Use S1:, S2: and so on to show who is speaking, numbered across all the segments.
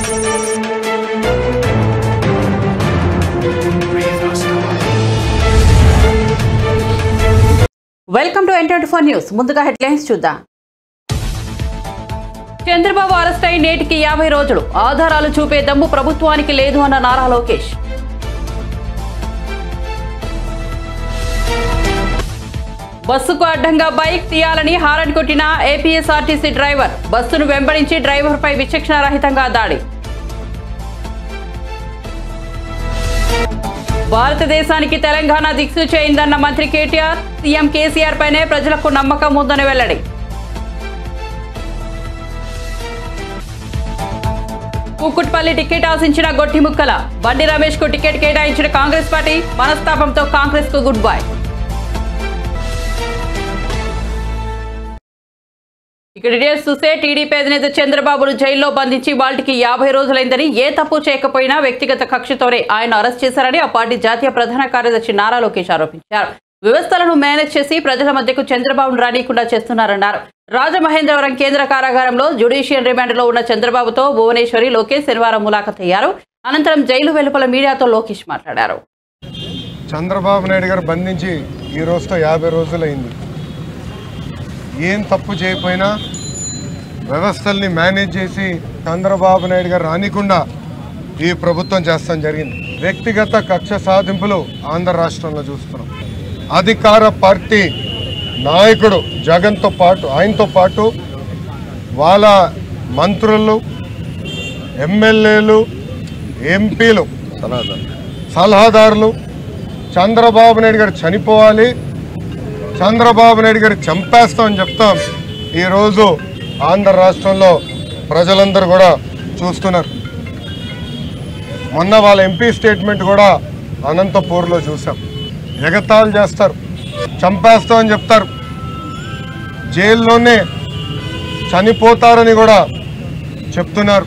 S1: Welcome to enter four news ముందుగా headlines చూద్దాం Chandrababu arrest అయి నేటికి యాభై రోజులు ఆధారాలు చూపే దమ్ము ప్రభుత్వానికి లేదు అన్న నారా లోకేష్ బస్సుకు అడ్డంగా బైక్ తీయాలని హారన్ కొట్టిన ఏపీఎస్ఆర్టీసీ డ్రైవర్ బస్సును వెంబడించి డ్రైవర్పై విచక్షణారహితంగా దాడి భారతదేశానికి తెలంగాణ దిక్సు చేయిందన్న మంత్రి కేటీఆర్ సీఎం కేసీఆర్ పైనే ప్రజలకు నమ్మకం ఉందని వెల్లడి కూకుట్పల్లి టికెట్ ఆశించిన గొట్టి ముక్కల బండి రమేష్ కు టికెట్ కేటాయించిన కాంగ్రెస్ పార్టీ మనస్తాపంతో కాంగ్రెస్ కు గుడ్ బై ఇక డీటెయిల్స్ చూస్తే టీడీపీ అధినేత చంద్రబాబును జైల్లో బంధించి వాళ్ళకి యాభై రోజులైందని ఏ తప్పు చేయకపోయినా వ్యక్తిగత కక్షతోనే ఆయన అరెస్ట్ చేశారని ఆ పార్టీ జాతీయ ప్రధాన కార్యదర్శి నారా లోకేష్ ఆరోపించారు వ్యవస్థలను మేనేజ్ చేసి ప్రజల మధ్యకు చంద్రబాబును రానియకుండా చేస్తున్నారన్నారు రాజమహేంద్రవరం కేంద్ర కారాగారంలో జ్యుడిషియల్ రిమాండ్లో ఉన్న చంద్రబాబుతో భువనేశ్వరి లోకేష్ శనివారం ములాఖత్ అయ్యారు అనంతరం జైలు వెలుపల మీడియాతో లోకేష్ మాట్లాడారు
S2: చంద్రబాబు నాయుడు గారు బంధించి ఈ రోజుతో యాభై రోజులైంది ఏం తప్పు చేయకపోయినా వ్యవస్థల్ని మేనేజ్ చేసి చంద్రబాబు నాయుడు గారు రానికుండా ఈ ప్రభుత్వం చేస్తాం జరిగింది వ్యక్తిగత కక్ష సాధింపులు ఆంధ్ర రాష్ట్రంలో చూస్తున్నాం అధికార పార్టీ నాయకుడు జగన్తో పాటు ఆయనతో పాటు వాళ్ళ మంత్రులు ఎమ్మెల్యేలు ఎంపీలు సలహాదారులు చంద్రబాబు నాయుడు గారు చనిపోవాలి చంద్రబాబు నాయుడు గారు చంపేస్తామని చెప్తాం ఈరోజు ఆంధ్ర రాష్ట్రంలో ప్రజలందరూ కూడా చూస్తున్నారు మొన్న వాళ్ళ ఎంపీ స్టేట్మెంట్ కూడా అనంతపూర్లో చూసాం ఎగతాళి చేస్తారు చంపేస్తామని చెప్తారు జైల్లోనే చనిపోతారని కూడా చెప్తున్నారు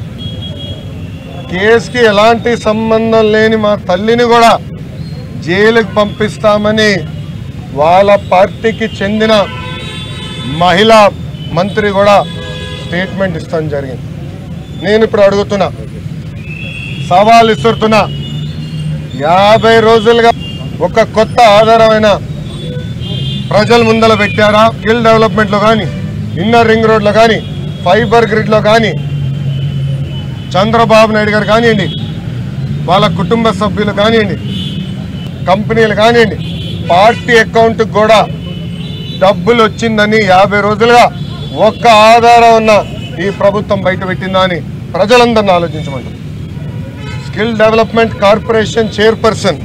S2: కేసుకి ఎలాంటి సంబంధం లేని మా తల్లిని కూడా జైలుకి పంపిస్తామని వాళ్ళ పార్టీకి చెందిన మహిళా మంత్రి కూడా స్టేట్మెంట్ ఇస్తాం జరిగింది నేను ఇప్పుడు అడుగుతున్నా సవాల్ ఇస్తున్నా యాభై రోజులుగా ఒక కొత్త ఆధారమైన ప్రజల ముందల పెట్టారా స్కిల్ డెవలప్మెంట్లో కానీ ఇన్నర్ రింగ్ రోడ్లో కానీ ఫైబర్ గ్రిడ్లో కానీ చంద్రబాబు నాయుడు గారు కానివ్వండి వాళ్ళ కుటుంబ సభ్యులు కానివ్వండి కంపెనీలు కానివ్వండి పార్టీ అకౌంట్కి కూడా డబ్బులు వచ్చిందని యాభై రోజులుగా ఒక్క ఆధారం ఉన్న ఈ ప్రభుత్వం బయట పెట్టిందా అని ప్రజలందరిని ఆలోచించమంటారు skill development corporation chairperson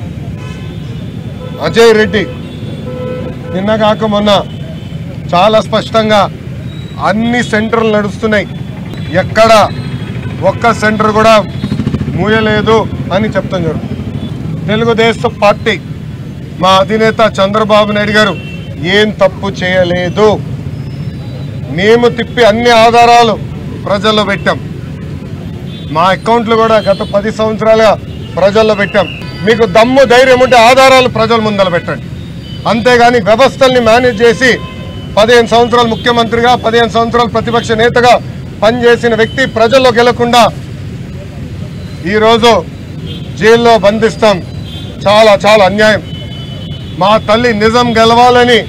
S2: Ajay Reddy నిన్న కాక మొన్న చాలా స్పష్టంగా అన్ని సెంటర్లు నడుస్తున్నాయి ఎక్కడ ఒక్క సెంటర్ కూడా మూయలేదు అని చెప్తాం జరుగుతుంది తెలుగుదేశం పార్టీ మా అధినేత చంద్రబాబు నాయుడు గారు ఏం తప్పు చేయలేదు మేము తిప్పి అన్ని ఆధారాలు ప్రజల్లో పెట్టాం మా అకౌంట్లు కూడా గత పది సంవత్సరాలుగా ప్రజల్లో పెట్టాం మీకు దమ్ము ధైర్యం ఉంటే ఆధారాలు ప్రజల ముందర పెట్టండి అంతేగాని వ్యవస్థల్ని మేనేజ్ చేసి పదిహేను సంవత్సరాలు ముఖ్యమంత్రిగా పదిహేను సంవత్సరాలు ప్రతిపక్ష నేతగా పనిచేసిన వ్యక్తి ప్రజల్లో గెలకుండా ఈరోజు జైల్లో బంధిస్తాం చాలా చాలా అన్యాయం మా తల్లి నిజం గెలవాలని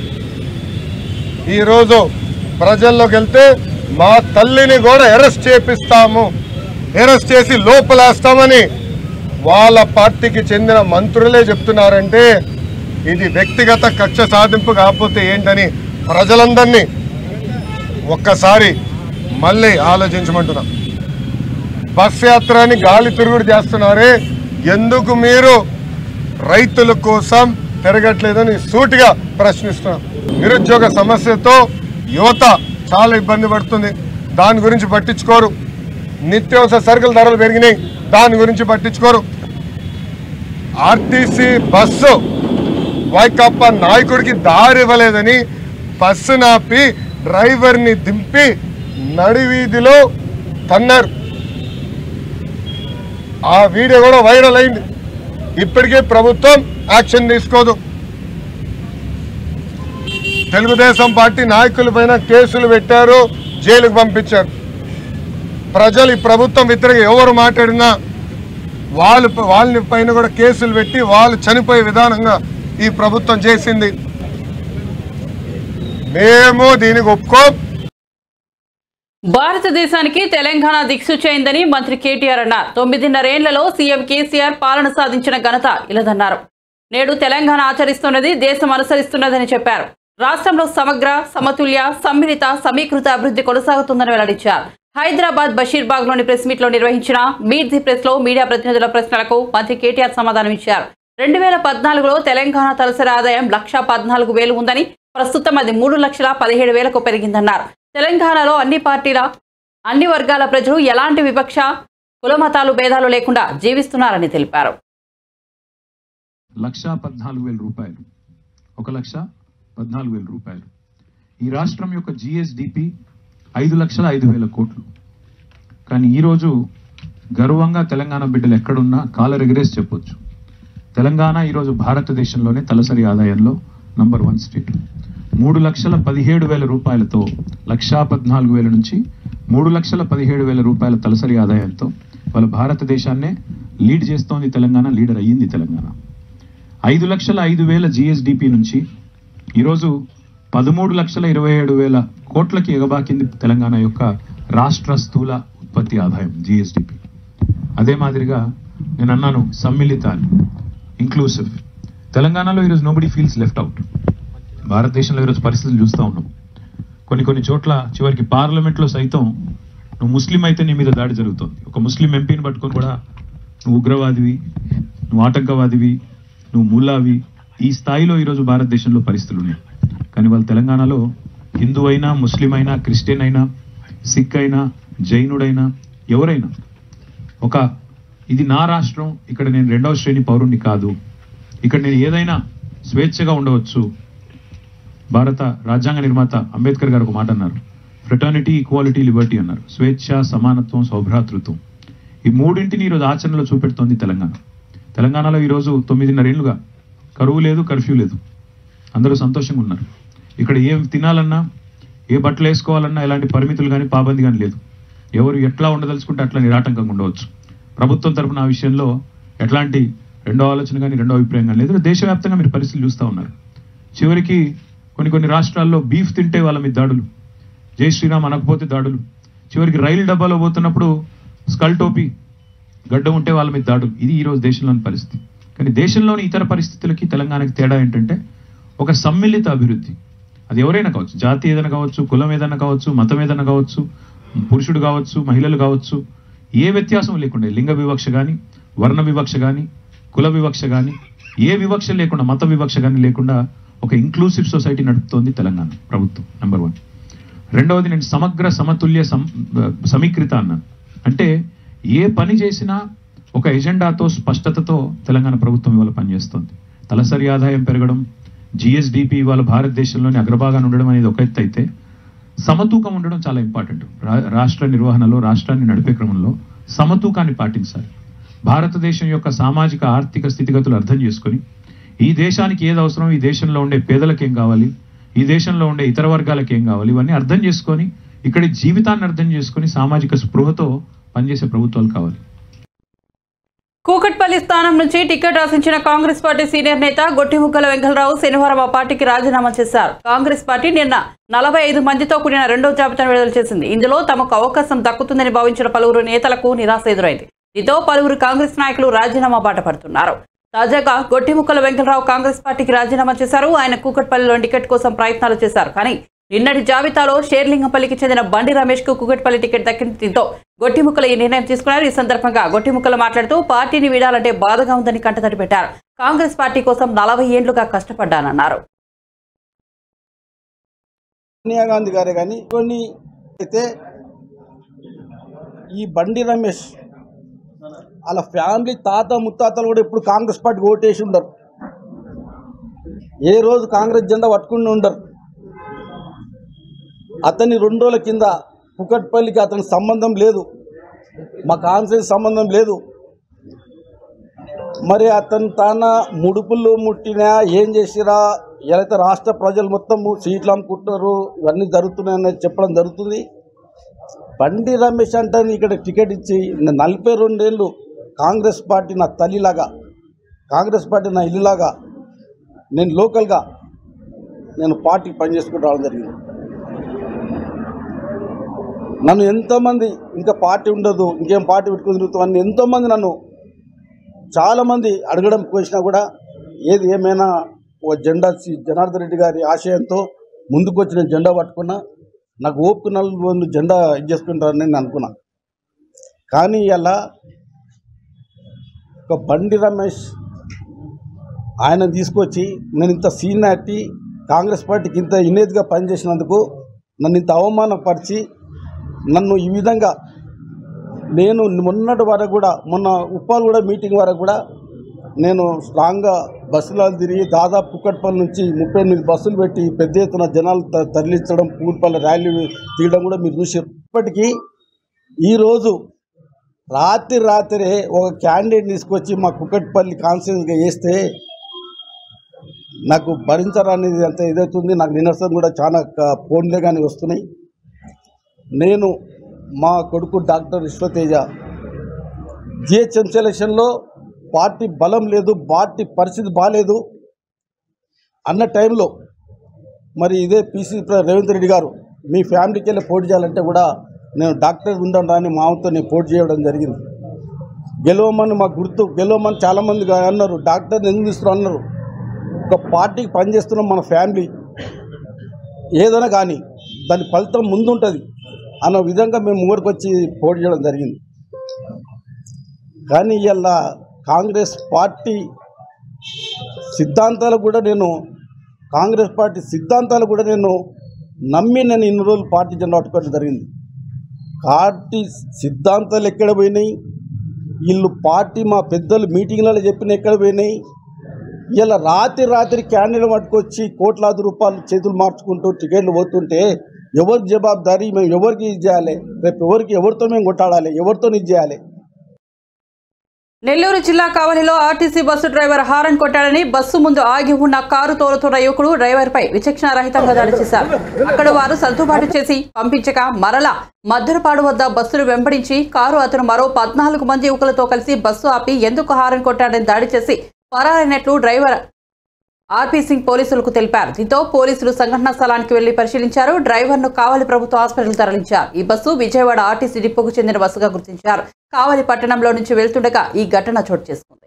S2: ఈరోజు ప్రజల్లోకి వెళ్తే మా తల్లిని కూడా అరెస్ట్ చేపిస్తాము అరెస్ట్ చేసి లోపలేస్తామని వాళ్ళ పార్టీకి చెందిన మంత్రులే చెప్తున్నారంటే ఇది వ్యక్తిగత కక్ష సాధింపు కాకపోతే ఏంటని ప్రజలందరినీ ఒక్కసారి మళ్ళీ ఆలోచించమంటున్నాం బస్ యాత్రని గాలి తిరుగుడు చేస్తున్నారే ఎందుకు మీరు రైతుల కోసం తిరగట్లేదని సూటిగా ప్రశ్నిస్తున్నాం నిరుద్యోగ సమస్యతో యువత చాలా ఇబ్బంది పడుతుంది దాని గురించి పట్టించుకోరు నిత్యావసర సరుకుల ధరలు పెరిగినాయి దాని గురించి పట్టించుకోరు ఆర్టీసీ బస్సు వైకాపా నాయకుడికి దారి ఇవ్వలేదని బస్సు నాపి డ్రైవర్ని దింపి నడివీధిలో తన్నారు ఆ వీడియో కూడా వైరల్ అయింది ఇప్పటికే ప్రభుత్వం యాక్షన్ తీసుకోదు తెలుగుదేశం పార్టీ నాయకుల పైన కేసులు పెట్టారు జైలుకు పంపించారు ప్రజలు ఈ ప్రభుత్వం వ్యతిరేక ఎవరు మాట్లాడినా వాళ్ళు వాళ్ళని పైన కూడా కేసులు పెట్టి వాళ్ళు చనిపోయే విధానంగా ఈ ప్రభుత్వం చేసింది మేము దీనికి ఒప్పుకోం
S1: భారతదేశానికి తెలంగాణ దిక్సూచైందని మంత్రి కేటీఆర్ అన్నారు తొమ్మిదిన్నరేళ్లలో సీఎం కేసీఆర్ పాలన సాధించిన ఘనత ఇలదన్నారు నేడు తెలంగాణ ఆచరిస్తున్నది దేశం అనుసరిస్తున్నదని చెప్పారు రాష్ట్రంలో సమగ్ర సమతుల్య సమ్మిళిత సమీకృత అభివృద్ధి కొనసాగుతుందని వెల్లడించారు హైదరాబాద్ బషీర్బాగ్ లోని ప్రెస్ మీట్ లో నిర్వహించిన మీట్ ది ప్రెస్ లో మీడియా ప్రతినిధుల ప్రశ్నలకు మంత్రి కేటీఆర్ సమాధానం ఇచ్చారు రెండు వేల పద్నాలుగులో తెలంగాణ తలసరి ఆదాయం లక్ష పద్నాలుగు వేలు ఉందని ప్రస్తుతం అది మూడు లక్షల పదిహేడు వేలకు పెరిగిందన్నారు తెలంగాణలో అన్ని పార్టీల అన్ని వర్గాల ప్రజలు ఎలాంటి వివక్ష కులమతాలు భేదాలు లేకుండా జీవిస్తున్నారని తెలిపారు
S3: లక్ష పద్నాలుగు వేల రూపాయలు ఒక లక్ష పద్నాలుగు వేల రూపాయలు ఈ రాష్ట్రం యొక్క జిఎస్డిపి ఐదు లక్షల ఐదు వేల కోట్లు కానీ ఈరోజు గర్వంగా తెలంగాణ బిడ్డలు ఎక్కడున్నా కాలర్ ఎగరేసి చెప్పొచ్చు తెలంగాణ ఈరోజు భారతదేశంలోనే తలసరి ఆదాయంలో నంబర్ వన్ స్టేట్ మూడు లక్షల పదిహేడు వేల రూపాయలతో లక్షా పద్నాలుగు వేల నుంచి మూడు లక్షల పదిహేడు వేల రూపాయల తలసరి ఆదాయంతో వాళ్ళ భారతదేశాన్నే లీడ్ చేస్తోంది తెలంగాణ లీడర్ అయ్యింది తెలంగాణ ఐదు లక్షల ఐదు వేల జిఎస్డిపి నుంచి ఈరోజు పదమూడు లక్షల ఇరవై ఏడు వేల కోట్లకి ఎగబాకింది తెలంగాణ యొక్క రాష్ట్ర స్థూల ఉత్పత్తి ఆదాయం జిఎస్డిపి అదే మాదిరిగా నేను అన్నాను సమ్మిళిత అని ఇంక్లూసివ్ తెలంగాణలో ఈరోజు నోబడి ఫీల్స్ లెఫ్ట్ అవుట్ భారతదేశంలో ఈరోజు పరిస్థితులు చూస్తూ ఉన్నాం కొన్ని కొన్ని చోట్ల చివరికి పార్లమెంట్లో సైతం నువ్వు ముస్లిం అయితే నీ మీద దాడి జరుగుతుంది ఒక ముస్లిం ఎంపీని పట్టుకొని కూడా నువ్వు ఉగ్రవాదివి నువ్వు ఆటంకవాదివి నువ్వు ముల్లావి ఈ స్థాయిలో ఈరోజు భారతదేశంలో పరిస్థితులు ఉన్నాయి కానీ వాళ్ళు తెలంగాణలో హిందూ అయినా ముస్లిం అయినా క్రిస్టియన్ అయినా సిక్ అయినా జైనుడైనా ఎవరైనా ఒక ఇది నా రాష్ట్రం ఇక్కడ నేను రెండవ శ్రేణి పౌరుణ్ణి కాదు ఇక్కడ నేను ఏదైనా స్వేచ్ఛగా ఉండవచ్చు భారత రాజ్యాంగ నిర్మాత అంబేద్కర్ గారు ఒక మాట అన్నారు ఫ్రెటర్నిటీ ఈక్వాలిటీ లిబర్టీ అన్నారు స్వేచ్ఛ సమానత్వం సౌభ్రాతృత్వం ఈ మూడింటిని ఈరోజు ఆచరణలో చూపెడుతోంది తెలంగాణ తెలంగాణలో ఈరోజు తొమ్మిదిన్నరేళ్లుగా కరువు లేదు కర్ఫ్యూ లేదు అందరూ సంతోషంగా ఉన్నారు ఇక్కడ ఏం తినాలన్నా ఏ బట్టలు వేసుకోవాలన్నా ఎలాంటి పరిమితులు కానీ పాబంది కానీ లేదు ఎవరు ఎట్లా ఉండదలుచుకుంటే అట్లా నిరాటంకంగా ఉండవచ్చు ప్రభుత్వం తరపున ఆ విషయంలో ఎట్లాంటి రెండో ఆలోచన కానీ రెండో అభిప్రాయం కానీ లేదు దేశవ్యాప్తంగా మీరు పరిస్థితులు చూస్తూ ఉన్నారు చివరికి కొన్ని కొన్ని రాష్ట్రాల్లో బీఫ్ తింటే వాళ్ళ మీద దాడులు జై శ్రీరామ్ అనకపోతే దాడులు చివరికి రైలు డబ్బాలో పోతున్నప్పుడు స్కల్ టోపీ గడ్డ ఉంటే వాళ్ళ మీద దాడులు ఇది ఈ రోజు దేశంలోని పరిస్థితి కానీ దేశంలోని ఇతర పరిస్థితులకి తెలంగాణకి తేడా ఏంటంటే ఒక సమ్మిళిత అభివృద్ధి అది ఎవరైనా కావచ్చు జాతి ఏదైనా కావచ్చు కులం ఏదైనా కావచ్చు మతం ఏదైనా కావచ్చు పురుషుడు కావచ్చు మహిళలు కావచ్చు ఏ వ్యత్యాసం లేకుండా లింగ వివక్ష కానీ వర్ణ వివక్ష కానీ కుల వివక్ష కానీ ఏ వివక్ష లేకుండా మత వివక్ష కానీ లేకుండా ఒక ఇంక్లూసివ్ సొసైటీ నడుపుతోంది తెలంగాణ ప్రభుత్వం నెంబర్ వన్ రెండవది నేను సమగ్ర సమతుల్య సం సమీకృత అన్నాను అంటే ఏ పని చేసినా ఒక ఎజెండాతో స్పష్టతతో తెలంగాణ ప్రభుత్వం ఇవాళ పనిచేస్తుంది తలసరి ఆదాయం పెరగడం జిఎస్డిపి ఇవాళ భారతదేశంలోని అగ్రభాగాన్ని ఉండడం అనేది ఒక ఎత్తు అయితే సమతూకం ఉండడం చాలా ఇంపార్టెంట్ రా- రాష్ట్ర నిర్వహణలో రాష్ట్రాన్ని నడిపే క్రమంలో సమతూకాన్ని పాటించాలి భారతదేశం యొక్క సామాజిక ఆర్థిక స్థితిగతులు అర్థం చేసుకొని ఈ దేశానికి ఏది అవసరం ఈ దేశంలో ఉండే పేదలకు ఏం కావాలి ఈ దేశంలో ఉండే ఇతర వర్గాలకు ఏం కావాలి ఇవన్నీ అర్థం చేసుకొని ఇక్కడి జీవితాన్ని అర్థం చేసుకొని సామాజిక స్పృహతో పనిచేసే ప్రభుత్వాలు కావాలి
S1: కూకట్పల్లి స్థానం నుంచి టికెట్ ఆశించిన కాంగ్రెస్ పార్టీ సీనియర్ నేత గొట్టిముక్కల వెంకలరావు శనివారం ఆ పార్టీకి రాజీనామా చేశారు కాంగ్రెస్ పార్టీ నిన్న నలభై ఐదు మందితో కూడిన రెండో జాబితాను విడుదల చేసింది ఇందులో తమకు అవకాశం దక్కుతుందని భావించిన పలువురు నేతలకు నిరాశ ఎదురైంది దీంతో పలువురు కాంగ్రెస్ నాయకులు రాజీనామా బాట పడుతున్నారు తాజాగా గొట్టిముక్కల వెంకలరావు కాంగ్రెస్ పార్టీకి రాజీనామా చేశారు ఆయన కూకట్పల్లిలో టికెట్ కోసం ప్రయత్నాలు చేశారు కానీ నిన్నటి జాబితాలో షేర్లింగంపల్లికి చెందిన బండి రమేష్ కు కూకట్పల్లి టికెట్ దక్కింది దీంతో గొట్టిముక్కల ఈ నిర్ణయం తీసుకున్నారు ఈ సందర్భంగా గొట్టిముక్కల మాట్లాడుతూ పార్టీని వీడాలంటే బాధగా ఉందని కంటతడి పెట్టారు కాంగ్రెస్ పార్టీ కోసం నలభై ఏండ్లుగా కష్టపడ్డానన్నారు
S4: సోనియా గాంధీ గారే కానీ కొన్ని అయితే ఈ బండి రమేష్ వాళ్ళ ఫ్యామిలీ తాత ముత్తాతలు కూడా ఇప్పుడు కాంగ్రెస్ పార్టీకి ఓటేసి ఉండరు ఏ రోజు కాంగ్రెస్ జెండా పట్టుకుని ఉండరు అతని రెండు రోజుల కింద కుకట్పల్లికి అతని సంబంధం లేదు మా కాన్ఫరెన్స్ సంబంధం లేదు మరి అతను తన ముడుపులు ముట్టినా ఏం చేసిరా ఏదైతే రాష్ట్ర ప్రజలు మొత్తం సీట్లు అమ్ముకుంటున్నారు ఇవన్నీ జరుగుతున్నాయని చెప్పడం జరుగుతుంది బండి రమేష్ అంటే ఇక్కడ టికెట్ ఇచ్చి నేను నలభై రెండేళ్ళు కాంగ్రెస్ పార్టీ నా తల్లిలాగా కాంగ్రెస్ పార్టీ నా ఇల్లులాగా నేను లోకల్గా నేను పార్టీ పనిచేసుకుంటూ రావడం జరిగింది నన్ను ఎంతోమంది ఇంకా పార్టీ ఉండదు ఇంకేం పార్టీ పెట్టుకుని తిరుగుతాం అని ఎంతోమంది నన్ను చాలామంది అడగడం వచ్చినా కూడా ఏది ఏమైనా ఓ జెండా సి- జనార్దన్ రెడ్డి గారి ఆశయంతో ముందుకు వచ్చిన జెండా పట్టుకున్నా నాకు ఓపిక నలుగురు జెండా ఇది చేసుకుంటారని నేను అనుకున్నా కానీ ఇలా ఒక బండి రమేష్ ఆయన తీసుకొచ్చి నేను ఇంత సీనియారిటీ కాంగ్రెస్ పార్టీకి ఇంత ఇనేదిగా పనిచేసినందుకు నన్ను ఇంత అవమానపరిచి నన్ను ఈ విధంగా నేను మొన్నటి వరకు కూడా మొన్న ఉప్పాలు కూడా మీటింగ్ వరకు కూడా నేను స్ట్రాంగ్గా బస్సులో తిరిగి దాదాపు కుక్కట్పల్లి నుంచి ముప్పై ఎనిమిది బస్సులు పెట్టి పెద్ద ఎత్తున జనాలు త- తరలించడం పూర్పల్లి ర్యాలీ తీయడం కూడా మీరు చూసారు ఇప్పటికీ ఈరోజు రాత్రి రాత్రే ఒక క్యాండిడేట్ తీసుకొచ్చి మా కుక్కట్పల్లి కాన్స్టిట్యూన్స్గా వేస్తే నాకు భరించరానిది అంత ఇదవుతుంది నాకు నిన్నసం కూడా చాలా క- ఫోన్లే కానీ వస్తున్నాయి నేను మా కొడుకు డాక్టర్ విశ్వతేజ జిహెచ్ఎం సెలక్షన్లో పార్టీ బలం లేదు పార్టీ పరిస్థితి బాగాలేదు అన్న టైంలో మరి ఇదే పీసీ రేవంత్ రెడ్డి గారు మీ ఫ్యామిలీకి వెళ్ళి పోటీ చేయాలంటే కూడా నేను డాక్టర్ ఉండండి అని మామతో నేను పోటీ చేయడం జరిగింది గెలవమని మాకు గుర్తు గెలవమని చాలామంది గా- అన్నారు డాక్టర్ ఎందుకు తీసుకున్నారు అన్నారు ఒక పార్టీకి పనిచేస్తున్నాం మన ఫ్యామిలీ ఏదైనా కానీ దాని ఫలితం ముందుంటుంది అన్న విధంగా మేము ఊరికి వచ్చి పోటీ చేయడం జరిగింది కానీ ఇలా కాంగ్రెస్ పార్టీ సిద్ధాంతాలు కూడా నేను కాంగ్రెస్ పార్టీ సిద్ధాంతాలు కూడా నేను నమ్మి నేను ఇన్ని రోజులు పార్టీ జెండా పట్టుకోవడం జరిగింది పార్టీ సిద్ధాంతాలు ఎక్కడ పోయినాయి వీళ్ళు పార్టీ మా పెద్దలు మీటింగ్లలో చెప్పిన ఎక్కడ పోయినాయి ఇలా రాత్రి రాత్రి క్యాండిల్ పట్టుకొచ్చి కోట్లాది రూపాయలు చేతులు మార్చుకుంటూ టికెట్లు పోతుంటే ఎవరికి జవాబుదారీ మేము ఎవరికి ఇది చేయాలి రేపు ఎవరికి ఎవరితో మేము కొట్టాడాలి ఎవరితో ఇది చేయాలి
S1: నెల్లూరు జిల్లా కావలిలో ఆర్టీసీ బస్సు డ్రైవర్ హారన్ కొట్టాడని బస్సు ముందు ఆగి ఉన్న కారు తోలుతున్న యువకుడు డ్రైవర్పై విచక్షణ రహితంగా దాడి చేశారు అక్కడ వారు సర్దుబాటు చేసి పంపించక మరలా మద్దరపాడు వద్ద బస్సును వెంబడించి కారు అతను మరో పద్నాలుగు మంది యువకులతో కలిసి బస్సు ఆపి ఎందుకు హారన్ కొట్టాడని దాడి చేసి పరారైనట్లు డ్రైవర్ ఆర్పీ సింగ్ పోలీసులకు తెలిపారు దీంతో పోలీసులు సంఘటనా స్థలానికి వెళ్లి పరిశీలించారు డ్రైవర్ను కావలి ప్రభుత్వ హాస్పిటల్ తరలించారు ఈ బస్సు విజయవాడ ఆర్టీసీ డిపోకు చెందిన బస్సుగా గుర్తించారు కావలి పట్టణంలో నుంచి వెళ్తుండగా ఈ ఘటన చోటు చేసుకుంది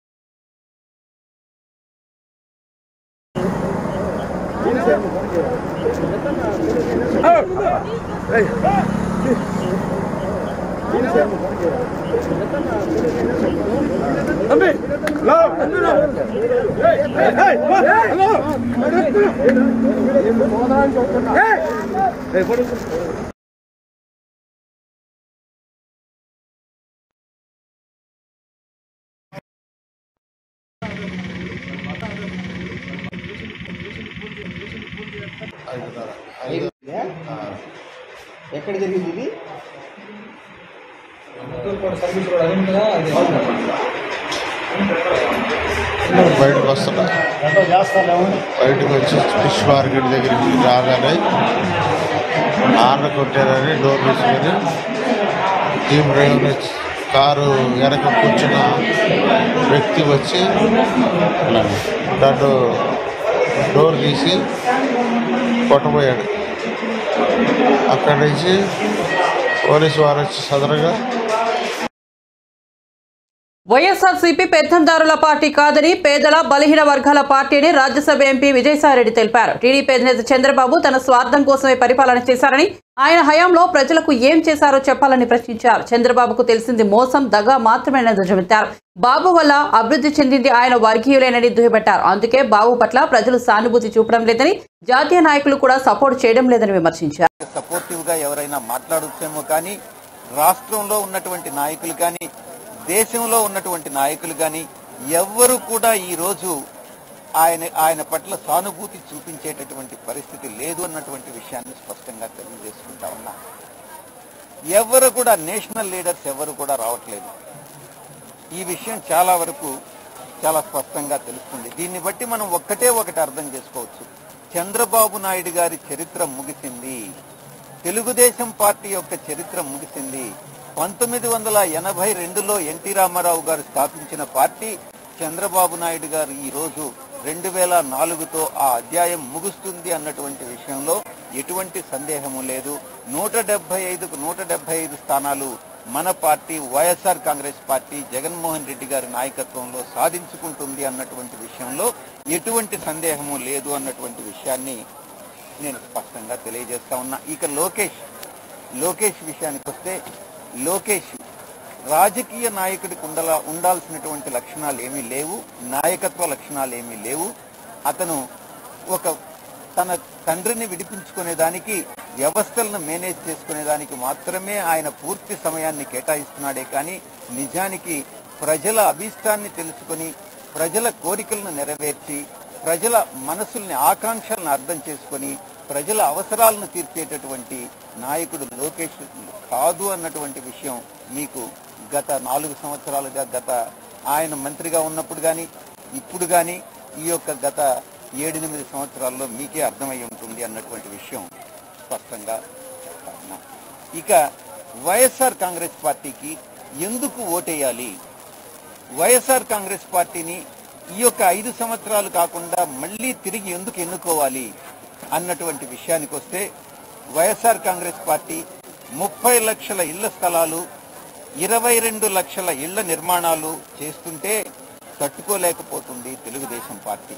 S5: ఎక్కడ జరిగింది ఇది
S6: బయటకు వస్తున్నా బయటకు వచ్చి ఫిష్ మార్కెట్ దగ్గరికి రాగానే ఆర్డర్ కొట్టారని డోర్ తీసుకొని టీం డ్రైవర్ వచ్చి కారు వెనక కూర్చున్న వ్యక్తి వచ్చి నన్ను డోర్ తీసి కొట్టబోయాడు అక్కడి నుంచి పోలీసు వారు వచ్చి సదరగా
S1: వైఎస్ఆర్సీపీ పెత్తందారుల పార్టీ కాదని పేదల బలహీన వర్గాల పార్టీ అని రాజ్యసభ ఎంపీ విజయసాయిరెడ్డి తెలిపారు టీడీపీ అధినేత చంద్రబాబు తన స్వార్థం కోసమే పరిపాలన చేశారని ఆయన హయాంలో ప్రజలకు ఏం చేశారో చెప్పాలని ప్రశ్నించారు చంద్రబాబుకు తెలిసింది మోసం దగా మాత్రమేనని దుజమెత్తారు బాబు వల్ల అభివృద్ధి చెందింది ఆయన వర్గీయులేనని దుయ్యబట్టారు అందుకే బాబు పట్ల ప్రజలు సానుభూతి చూపడం లేదని జాతీయ నాయకులు కూడా సపోర్ట్ చేయడం లేదని విమర్శించారు
S7: సపోర్టివ్ గా ఎవరైనా మాట్లాడొచ్చేమో కానీ రాష్ట్రంలో ఉన్నటువంటి నాయకులు కానీ దేశంలో ఉన్నటువంటి నాయకులు కానీ ఎవ్వరు కూడా ఈ రోజు ఆయన ఆయన పట్ల సానుభూతి చూపించేటటువంటి పరిస్థితి లేదు అన్నటువంటి విషయాన్ని స్పష్టంగా తెలియజేసుకుంటా ఉన్నా ఎవరు కూడా నేషనల్ లీడర్స్ ఎవరు కూడా రావట్లేదు ఈ విషయం చాలా వరకు చాలా స్పష్టంగా తెలుస్తుంది దీన్ని బట్టి మనం ఒక్కటే ఒకటి అర్థం చేసుకోవచ్చు చంద్రబాబు నాయుడు గారి చరిత్ర ముగిసింది తెలుగుదేశం పార్టీ యొక్క చరిత్ర ముగిసింది పంతొమ్మిది వందల ఎనభై రెండులో ఎన్టీ రామారావు గారు స్థాపించిన పార్టీ చంద్రబాబు నాయుడు గారు ఈ రోజు రెండు వేల నాలుగుతో ఆ అధ్యాయం ముగుస్తుంది అన్నటువంటి విషయంలో ఎటువంటి సందేహము లేదు నూట డెబ్బై ఐదుకు నూట డెబ్బై ఐదు స్థానాలు మన party YSR Congress party Jaganmohan Reddy గారి నాయకత్వంలో సాధించుకుంటుంది అన్నటువంటి విషయంలో ఎటువంటి సందేహము లేదు అన్నటువంటి విషయాన్ని నేను స్పష్టంగా తెలియజేస్తా ఉన్నా ఇక లోకేష్ లోకేష్ విషయానికి వస్తే లోకేష్ రాజకీయ నాయకుడికి ఉండాల ఉండాల్సినటువంటి లక్షణాలు ఏమీ లేవు నాయకత్వ లక్షణాలు ఏమీ లేవు అతను ఒక తన తండ్రిని విడిపించుకునే దానికి వ్యవస్థలను మేనేజ్ చేసుకునే దానికి మాత్రమే ఆయన పూర్తి సమయాన్ని కేటాయిస్తున్నాడే కానీ నిజానికి ప్రజల అభీష్టాన్ని తెలుసుకుని ప్రజల కోరికలను నెరవేర్చి ప్రజల మనసుల్ని ఆకాంక్షలను అర్థం చేసుకొని ప్రజల అవసరాలను తీర్చేటటువంటి నాయకుడు లోకేష్ కాదు అన్నటువంటి విషయం మీకు గత నాలుగు సంవత్సరాలుగా గత ఆయన మంత్రిగా ఉన్నప్పుడు కానీ ఇప్పుడు కానీ ఈ యొక్క గత ఏడెనిమిది సంవత్సరాల్లో మీకే అర్థమై ఉంటుంది అన్నటువంటి విషయం స్పష్టంగా చెప్తా ఉన్నా. ఇక వైఎస్ఆర్ కాంగ్రెస్ పార్టీకి ఎందుకు ఓటేయాలి వైఎస్ఆర్ కాంగ్రెస్ పార్టీని ఈ యొక్క ఐదు సంవత్సరాలు కాకుండా మళ్ళీ తిరిగి ఎందుకు ఎన్నుకోవాలి అన్నటువంటి విషయానికి వస్తే వైఎస్ఆర్ కాంగ్రెస్ పార్టీ ముప్పై లక్షల ఇళ్ల స్థలాలు ఇరవై రెండు లక్షల ఇళ్ల నిర్మాణాలు చేస్తుంటే తట్టుకోలేకపోతుంది తెలుగుదేశం పార్టీ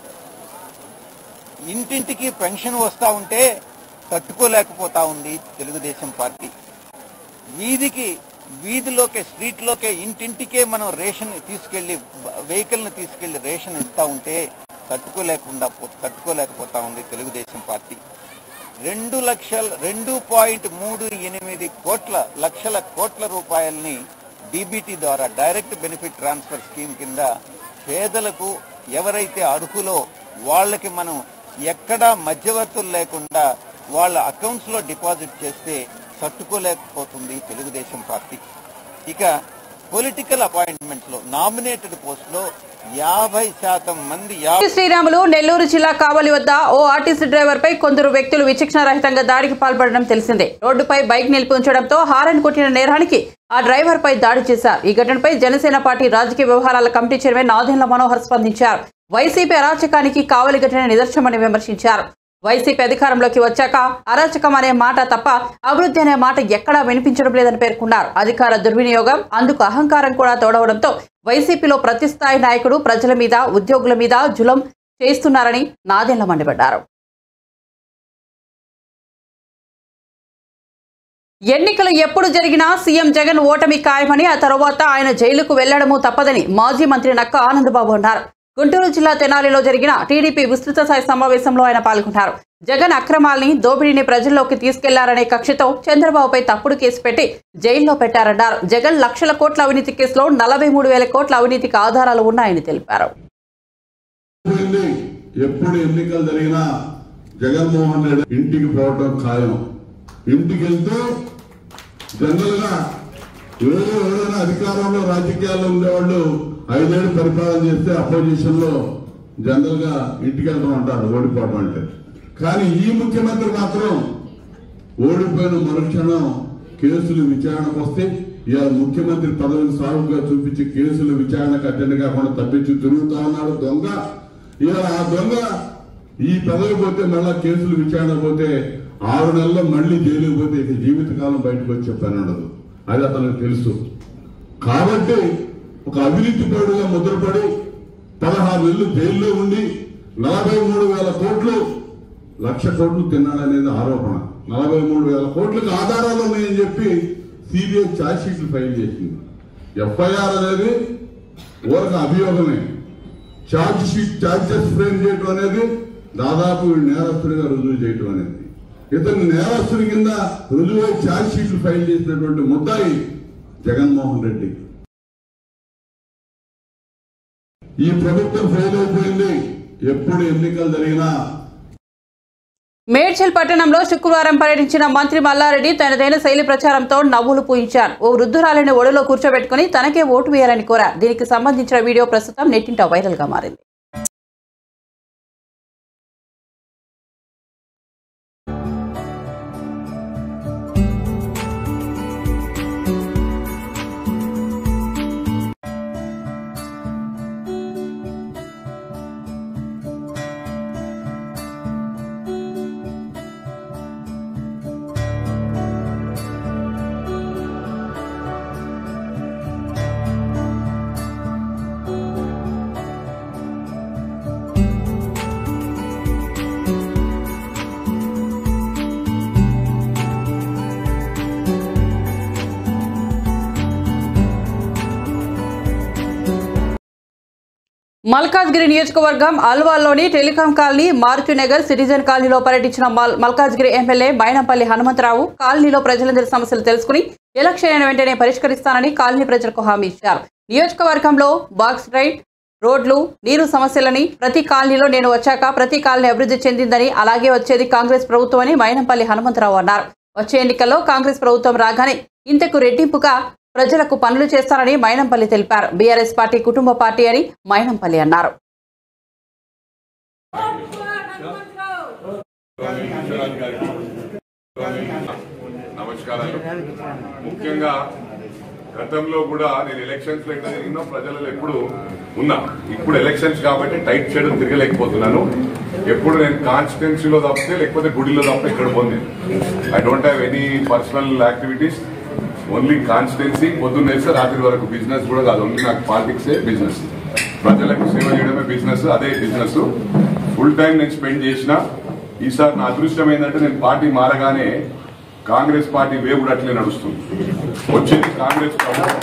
S7: ఇంటింటికి పెన్షన్ వస్తా ఉంటే తట్టుకోలేకపోతా ఉంది తెలుగుదేశం పార్టీ వీధికి వీధిలోకే స్ట్రీట్లోకే ఇంటింటికే మనం రేషన్ తీసుకెళ్లి వెహికల్ ని తీసుకెళ్లి రేషన్ ఇస్తా ఉంటే తట్టుకోలేకుండా పో- తట్టుకోలేకపోతా ఉంది తెలుగుదేశం పార్టీ రెండు లక్షల రెండు పాయింట్ మూడు ఎనిమిది కోట్ల లక్షల కోట్ల రూపాయల్ని డీబీటీ ద్వారా డైరెక్ట్ బెనిఫిట్ ట్రాన్స్ఫర్ స్కీమ్ కింద పేదలకు ఎవరైతే అర్హులో వాళ్ళకి మనం ఎక్కడా మధ్యవర్తులు లేకుండా వాళ్ళ అకౌంట్స్ లో డిపాజిట్ చేస్తే తట్టుకోలేకపోతుంది తెలుగుదేశం పార్టీ ఇక పొలిటికల్ అపాయింట్మెంట్స్ లో నామినేటెడ్ పోస్ట్ లో యాభై శాతం మంది యా-
S1: పొట్టి శ్రీరాములు నెల్లూరు జిల్లా కావలి వద్ద ఓ ఆర్టీసీ డ్రైవర్ పై కొందరు వ్యక్తులు విచక్షణ రహితంగా దాడికి పాల్పడడం తెలిసిందే రోడ్డుపై బైక్ నిలిపి ఉంచడంతో హారన్ కొట్టిన నేరానికి ఆ డ్రైవర్ పై దాడి చేశారు ఈ ఘటనపై జనసేన పార్టీ రాజకీయ వ్యవహారాల కమిటీ చైర్మన్ నాదెండ్ల మనోహర్ స్పందించారు వైసీపీ అరాచకానికి కావలి ఘటన నిదర్శనమని విమర్శించారు వైసీపీ అధికారంలోకి వచ్చాక అరాచకం అనే మాట తప్ప అభివృద్ధి అనే మాట ఎక్కడా వినిపించడం లేదని పేర్కొన్నారు అధికార దుర్వినియోగం అందుకు అహంకారం కూడా తోడవడంతో వైసీపీలో ప్రతి స్థాయి నాయకుడు ప్రజల మీద ఉద్యోగుల మీద జులం చేస్తున్నారని నాదెండ్ల మండిపడ్డారు ఎన్నికలు ఎప్పుడు జరిగినా సీఎం జగన్ ఓటమి ఖాయమని ఆ తర్వాత ఆయన జైలుకు వెళ్లడము తప్పదని మాజీ మంత్రి నక్క ఆనందబాబు అన్నారు గుంటూరు జిల్లా తెనాలిలో జరిగిన టీడీపీ విస్తృత స్థాయి సమావేశంలో ఆయన పాల్గొన్నారు జగన్ అక్రమాల్ని దోపిడీని ప్రజల్లోకి తీసుకెళ్లారనే కక్షతో చంద్రబాబుపై తప్పుడు కేసు పెట్టి జైల్లో పెట్టారన్నారు జగన్ లక్షల కోట్ల అవినీతి కేసులో నలభై మూడు వేల కోట్ల అవినీతికి ఆధారాలు ఉన్నాయని తెలిపారు
S8: పోయింది ఎప్పుడు ఎన్నికలు జరిగినా జగన్మోహన్ రెడ్డి ఇంటికి పోవటం ఖాయం ఇంటికి వెళ్తే జనరల్ గా ఎవరు ఎవరైనా అధికారంలో రాజకీయాల్లో ఉండేవాళ్ళు ఐదేళ్ళు పరిపాలన చేస్తే అపోజిషన్ లో జనరల్ గా ఇంటికి వెళ్తాం అంటారు ఓడిపోవడం అంటే కానీ ఈ ముఖ్యమంత్రి మాత్రం ఓడిపోయిన మరుక్షణం కేసులు విచారణకు వస్తే ఇవాళ ముఖ్యమంత్రి పదవిని సాగుగా చూపించి కేసులు విచారణకు అటెండ్ కాకుండా తప్పించి తిరుగుతా ఉన్నాడు దొంగ ఇవాళ ఆ దొంగ ఈ పదవి పోతే మళ్ళా కేసులు విచారణ పోతే ఆరు నెలల్లో మళ్ళీ జైలుకి పోతే ఇక జీవితకాలం బయటకు వచ్చే పని ఉండదు అది అతనికి తెలుసు కాబట్టి ఒక అవినీతి పరుడుగా ముద్రపడి పదహారు నెలలు జైల్లో ఉండి నలభై మూడు వేల కోట్లు లక్ష కోట్లు తిన్నాడనేది ఆరోపణ నలభై మూడు వేల కోట్లకు ఆధారాలు ఉన్నాయని చెప్పి సిబిఐ ఛార్జ్ షీట్లు ఫైల్ చేసింది ఎఫ్ఐఆర్ అనేది ఊరక అభియోగమే ఛార్జ్ షీట్ ఛార్జెస్ ఫ్రేమ్ చేయటం అనేది దాదాపు వీడు నేరస్తుడిగా రుజువు చేయటం అనేది ఇతను నేరస్తుడి కింద రుజువై ఛార్జ్ షీట్లు ఫైల్ చేసినటువంటి ముద్దాయి జగన్మోహన్ రెడ్డి ఈ ప్రభుత్వం ఫెయిల్ అయిపోయింది ఎప్పుడు ఎన్నికలు జరిగినా
S1: మేడ్చల్ పట్టణంలో శుక్రవారం పర్యటించిన మంత్రి మల్లారెడ్డి తనదైన శైలి ప్రచారంతో నవ్వులు పూయించారు ఓ వృద్ధురాలిని ఒడిలో కూర్చోబెట్టుకుని తనకే ఓటు వేయాలని కోరారు దీనికి సంబంధించిన వీడియో ప్రస్తుతం నెట్టింట వైరల్ గా మారింది మల్కాజ్గిరి నియోజకవర్గం అల్వాల్లోని టెలికాం కాలనీ మారుతినగర్ సిటిజన్ కాలనీలో పర్యటించిన మల్- మల్కాజ్గిరి ఎమ్మెల్యే మైనంపల్లి హనుమంతరావు కాలనీలో ప్రజలందరి సమస్యలు తెలుసుకుని ఎలక్షన్ అయిన వెంటనే పరిష్కరిస్తానని కాలనీ ప్రజలకు హామీ ఇచ్చారు నియోజకవర్గంలో బాక్స్ రైడ్ రోడ్లు నీరు సమస్యలని ప్రతి కాలనీలో నేను వచ్చాక ప్రతి కాలనీ అభివృద్ధి చెందిందని అలాగే వచ్చేది కాంగ్రెస్ ప్రభుత్వం అని మైనంపల్లి హనుమంతరావు అన్నారు వచ్చే ఎన్నికల్లో కాంగ్రెస్ ప్రభుత్వం రాగానే ఇంతకు రెట్టింపుగా ప్రజలకు పనులు చేస్తారని మైనంపల్లి తెలిపారు బీఆర్ఎస్ పార్టీ కుటుంబ పార్టీ అని మైనంపల్లి అన్నారు
S9: నమస్కారాలు ముఖ్యంగా గతంలో కూడా నేను ఎలక్షన్స్ లో ఎక్కడ జరిగినా ప్రజలలో ఎప్పుడు ఉన్నా ఇప్పుడు ఎలక్షన్స్ కాబట్టి టైట్ చేయడం తిరగలేకపోతున్నాను ఎప్పుడు నేను కాన్స్టిట్యున్సీలో తప్పితే లేకపోతే గుడిలో తప్పితే ఇక్కడ పోంది I don't have any personal activities only constituency పొద్దున్న వేస్తే రాత్రి వరకు బిజినెస్ కూడా కాదు ఓన్లీ నాకు పాలిటిక్సే బిజినెస్ ప్రజలకు సేవ చేయడమే బిజినెస్ అదే బిజినెస్ ఫుల్ టైం నేను స్పెండ్ చేసిన ఈసారి నా అదృష్టం ఏంటంటే నేను పార్టీ మారగానే కాంగ్రెస్ పార్టీ వేవ్ కూడా అట్లే నడుస్తుంది వచ్చేది కాంగ్రెస్ ప్రభుత్వం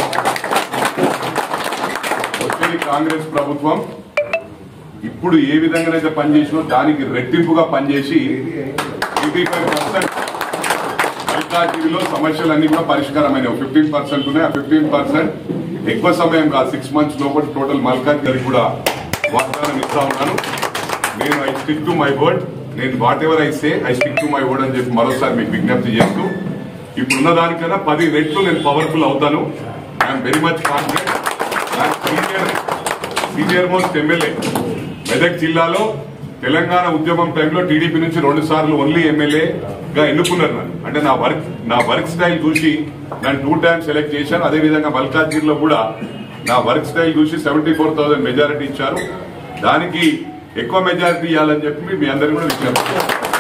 S9: వచ్చేది కాంగ్రెస్ ప్రభుత్వం ఇప్పుడు ఏ విధంగానైతే పనిచేసినో దానికి రెట్టింపుగా పనిచేసి ఎయిటీ ఫైవ్ పర్సెంట్ మల్కాజ్గిరిలో సమస్యలన్నీ కూడా పరిష్కారమైన ఫిఫ్టీన్ పర్సెంట్ ఉన్నాయి ఆ ఫిఫ్టీన్ పర్సెంట్ ఎక్కువ సమయం కాదు సిక్స్ మంత్స్ లోపల టోటల్ మల్కాజ్గిరి కూడా వాగ్దానం ఇస్తా ఉన్నాను నేను I stick to my word నేను whatever I say I stick to my word అని చెప్పి మరోసారి మీకు విజ్ఞప్తి చేస్తూ ఇప్పుడున్న దానికన్నా పది రెట్లు నేను పవర్ఫుల్ అవుతాను I'm very much confident senior senior most MLA Medak జిల్లాలో తెలంగాణ ఉద్యమం టైంలో టీడీపీ నుంచి రెండు సార్లు ఓన్లీ ఎమ్మెల్యే గా ఎన్నుకున్నారు నన్ను అంటే నా వర్క్ నా వర్క్ స్టైల్ చూసి నన్ను టూ టైమ్స్ సెలెక్ట్ చేశారు అదే విధంగా మల్కాజ్గిరిలో కూడా నా వర్క్ స్టైల్ చూసి సెవెంటీ ఫోర్ థౌసండ్ మెజారిటీ ఇచ్చారు దానికి ఎక్కువ మెజారిటీ ఇవ్వాలని చెప్పి మీ అందరికీ కూడా విజ్ఞప్తి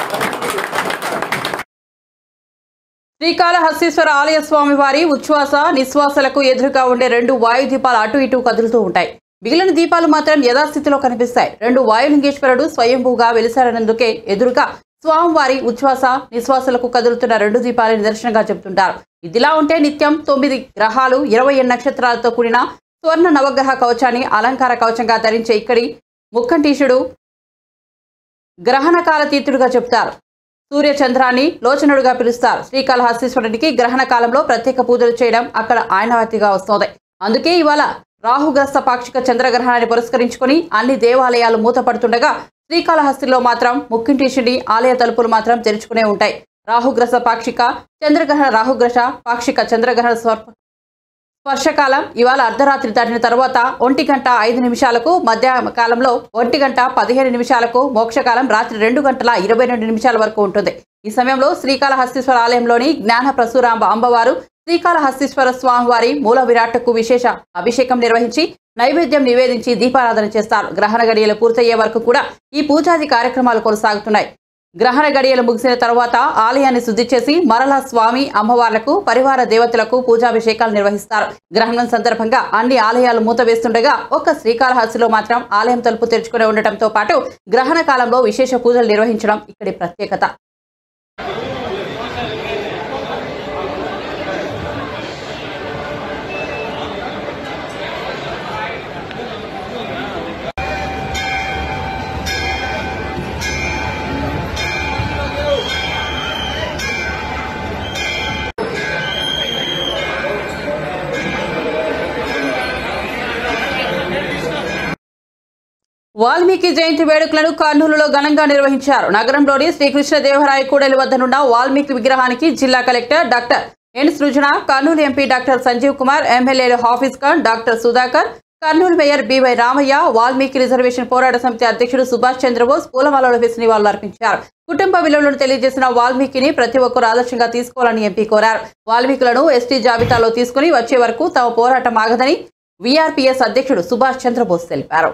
S1: శ్రీకాళహస్తీశ్వర ఆలయ స్వామి వారి ఉచ్ఛ్వాస నిశ్వాసలకు ఎదురుగా ఉండే రెండు వాయు దీపాలు అటు ఇటు కదులుతూ ఉంటాయి మిగిలిన దీపాలు మాత్రం యథాస్థితిలో కనిపిస్తాయి రెండు వాయులింగేశ్వరుడు స్వయంభూగా వెలిసారనందుకే ఎదురుగా స్వామివారి ఉచ్ఛ్వాస నిశ్వాసలకు కదులుతున్న రెండు దీపాలు నిదర్శనంగా చెబుతుంటారు ఇదిలా ఉంటే నిత్యం తొమ్మిది గ్రహాలు ఇరవై ఏడు నక్షత్రాలతో కూడిన స్వర్ణ నవగ్రహ కవచాన్ని అలంకార కవచంగా ధరించే ఇక్కడి ముక్కంటీషుడు గ్రహణకాల తీర్థుడుగా చెప్తారు సూర్య చంద్రాన్ని లోచనుడుగా పిలుస్తారు శ్రీకాళహస్తీశ్వరుడికి గ్రహణ కాలంలో ప్రత్యేక పూజలు చేయడం అక్కడ ఆయనవాతిగా వస్తోంది అందుకే ఇవాళ రాహుగ్రస్త పాక్షిక చంద్రగ్రహణాన్ని పురస్కరించుకొని అన్ని దేవాలయాలు మూతపడుతుండగా శ్రీకాళహస్తిలో మాత్రం ముక్కింటీషుడి ఆలయ తలుపులు మాత్రం తెరుచుకునే ఉంటాయి రాహుగ్రస్త పాక్షిక చంద్రగ్రహణ రాహుగ్రహ పాక్షిక చంద్రగ్రహణ స్వర్ప వర్షకాలం ఇవాళ అర్ధరాత్రి దాటిన తర్వాత ఒంటి గంట ఐదు నిమిషాలకు మధ్యాహ్న కాలంలో ఒంటి గంట పదిహేను నిమిషాలకు మోక్షకాలం రాత్రి రెండు గంటల ఇరవై రెండు నిమిషాల వరకు ఉంటుంది ఈ సమయంలో శ్రీకాళహస్తీశ్వర ఆలయంలోని జ్ఞాన ప్రసూరాంబ అమ్మవారు శ్రీకాళహస్తీశ్వర స్వామివారి మూల విరాట్కు విశేష అభిషేకం నిర్వహించి నైవేద్యం నివేదించి దీపారాధన చేస్తారు గ్రహణ గడియలు పూర్తయ్యే వరకు కూడా ఈ పూజాది కార్యక్రమాలు కొనసాగుతున్నాయి గ్రహణ గడియలు ముగిసిన తర్వాత ఆలయాన్ని శుద్ధి చేసి మరలా స్వామి అమ్మవార్లకు పరివార దేవతలకు పూజాభిషేకాలు నిర్వహిస్తారు గ్రహణం సందర్భంగా అన్ని ఆలయాలు మూతవేస్తుండగా ఒక్క శ్రీకాళహస్తిలో మాత్రం ఆలయం తలుపు తెరుచుకుని ఉండటంతో పాటు గ్రహణ కాలంలో విశేష పూజలు నిర్వహించడం ఇక్కడి ప్రత్యేకత వాల్మీకి జయంతి వేడుకలను కర్నూలులో ఘనంగా నిర్వహించారు నగరంలోని శ్రీకృష్ణదేవరాయ కూడలి వద్దనున్న వాల్మీకి విగ్రహానికి జిల్లా collector doctor N Srujana Kurnool MP doctor Sanjeev Kumar ఎమ్మెల్యేలు Hafeez Khan doctor Sudhakar Kurnool mayor BY Ramaiah Valmiki reservation పోరాట సమితి అధ్యక్షుడు సుభాష్ చంద్రబోస్ పూలమాలలు వేసి నివాళులు అర్పించారు కుటుంబ విలువలను తెలియజేసిన వాల్మీకిని ప్రతి ఒక్కరూ ఆదర్శంగా తీసుకోవాలని ఎంపీ కోరారు వాల్మీకులను ఎస్టీ జాబితాలో తీసుకుని వచ్చే వరకు తమ పోరాటం ఆగదని వీఆర్పీఎస్ అధ్యక్షుడు సుభాష్ చంద్రబోస్ తెలిపారు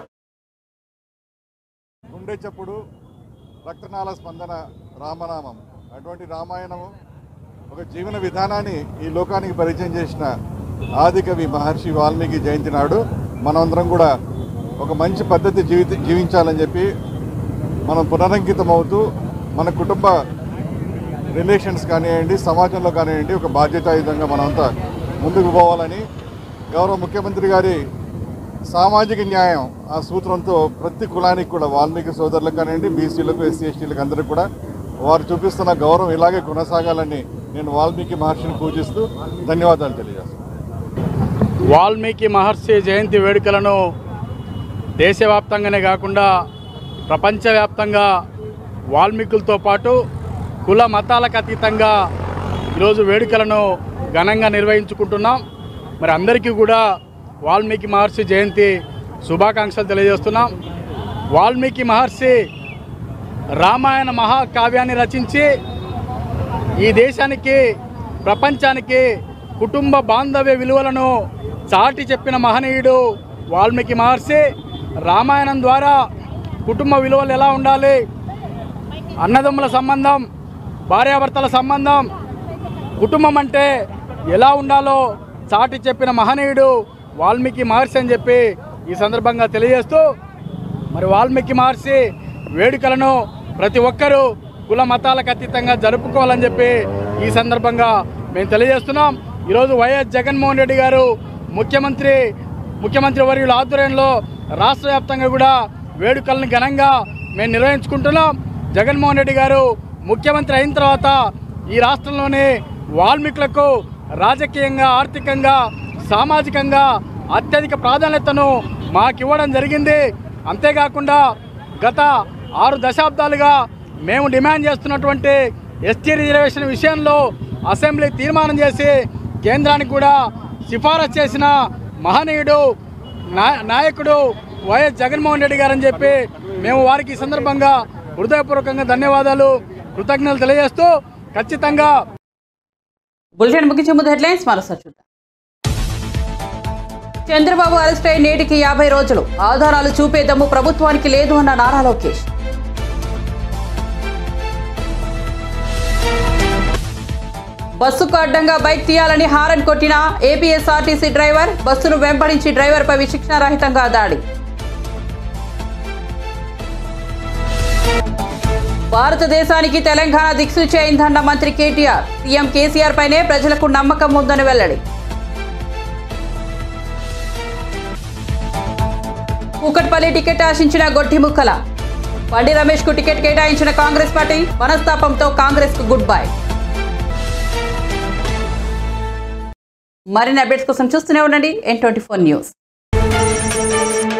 S10: గుండె చప్పుడు రక్తనాళ స్పందన రామనామం అటువంటి రామాయణము ఒక జీవన విధానాన్ని ఈ లోకానికి పరిచయం చేసిన ఆదికవి మహర్షి వాల్మీకి జయంతి నాడు మనమందరం కూడా ఒక మంచి పద్ధతి జీవిత జీవించాలని చెప్పి మనం పునరంకితం అవుతూ మన కుటుంబ రిలేషన్స్ కానివ్వండి సమాజంలో కానివ్వండి ఒక బాధ్యతాయుతంగా మనమంతా ముందుకు పోవాలని గౌరవ ముఖ్యమంత్రి గారి సామాజిక న్యాయం ఆ సూత్రంతో ప్రతి కులానికి కూడా వాల్మీకి సోదరులకు కానివ్వండి బీసీలకు ఎస్సీ ఎస్టీలకు అందరికీ కూడా వారు చూపిస్తున్న గౌరవం ఇలాగే కొనసాగాలని నేను వాల్మీకి మహర్షిని పూజిస్తూ ధన్యవాదాలు తెలియజేస్తాను
S11: వాల్మీకి మహర్షి జయంతి వేడుకలను దేశవ్యాప్తంగానే కాకుండా ప్రపంచవ్యాప్తంగా వాల్మీకులతో పాటు కుల మతాలకు అతీతంగా ఈరోజు వేడుకలను ఘనంగా నిర్వహించుకుంటున్నాం మరి అందరికీ కూడా వాల్మీకి మహర్షి జయంతి శుభాకాంక్షలు తెలియజేస్తున్నాం వాల్మీకి మహర్షి రామాయణ మహాకావ్యాన్ని రచించి ఈ దేశానికి ప్రపంచానికి కుటుంబ బాంధవ్య విలువలను చాటి చెప్పిన మహనీయుడు వాల్మీకి మహర్షి రామాయణం ద్వారా కుటుంబ విలువలు ఎలా ఉండాలి అన్నదమ్ముల సంబంధం భార్యాభర్తల సంబంధం కుటుంబం అంటే ఎలా ఉండాలో చాటి చెప్పిన మహనీయుడు వాల్మీకి మహర్షి అని చెప్పి ఈ సందర్భంగా తెలియజేస్తూ మరి వాల్మీకి మహర్షి వేడుకలను ప్రతి ఒక్కరూ కుల మతాలకు అతీతంగా జరుపుకోవాలని చెప్పి ఈ సందర్భంగా మేము తెలియజేస్తున్నాం ఈరోజు వైఎస్ జగన్మోహన్ రెడ్డి గారు ముఖ్యమంత్రి ముఖ్యమంత్రి వర్యుల ఆధ్వర్యంలో రాష్ట్ర వ్యాప్తంగా కూడా వేడుకలను ఘనంగా మేము నిర్వహించుకుంటున్నాం జగన్మోహన్ రెడ్డి గారు ముఖ్యమంత్రి అయిన తర్వాత ఈ రాష్ట్రంలోని వాల్మీకులకు రాజకీయంగా ఆర్థికంగా సామాజికంగా అత్యధిక ప్రాధాన్యతను మాకు ఇవ్వడం జరిగింది అంతేకాకుండా గత ఆరు దశాబ్దాలుగా మేము డిమాండ్ చేస్తున్నటువంటి ఎస్టీ రిజర్వేషన్ విషయంలో అసెంబ్లీ తీర్మానం చేసి కేంద్రానికి కూడా సిఫారసు చేసిన మహనీయుడు నా- నాయకుడు వైఎస్ జగన్మోహన్ రెడ్డి గారని చెప్పి మేము వారికి ఈ సందర్భంగా హృదయపూర్వకంగా ధన్యవాదాలు కృతజ్ఞతలు తెలియజేస్తూ ఖచ్చితంగా
S1: బులెటిన్ ముగించే ముందు హెడ్లైన్స్ మరోసారి చూద్దాం చంద్రబాబు అరెస్ట్ అయి నేటికి యాభై రోజులు ఆధారాలు చూపేదమ్ము ప్రభుత్వానికి లేదు అన్న నారా లోకేష్ బస్సుకు అడ్డంగా బైక్ తీయాలని హారన్ కొట్టిన ఏపీఎస్ఆర్టీసీ డ్రైవర్ బస్సును వెంబడించి డ్రైవర్పై విచక్షణారహితంగా దాడి భారతదేశానికి తెలంగాణ దిక్సూచి అయిందన్న మంత్రి కేటీఆర్ సీఎం కేసీఆర్ పైనే ప్రజలకు నమ్మకం ఉందని వెల్లడి కూకట్పల్లి టికెట్ ఆశించిన గొట్టి ముక్కల బండి రమేష్ కు టికెట్ కేటాయించిన కాంగ్రెస్ పార్టీ మనస్తాపంతో కాంగ్రెస్ కు గుడ్ బై మరిన్ని అప్డేట్స్ కోసం చూస్తూనే ఉండండి ఎన్ ట్వంటీ ఫోర్ న్యూస్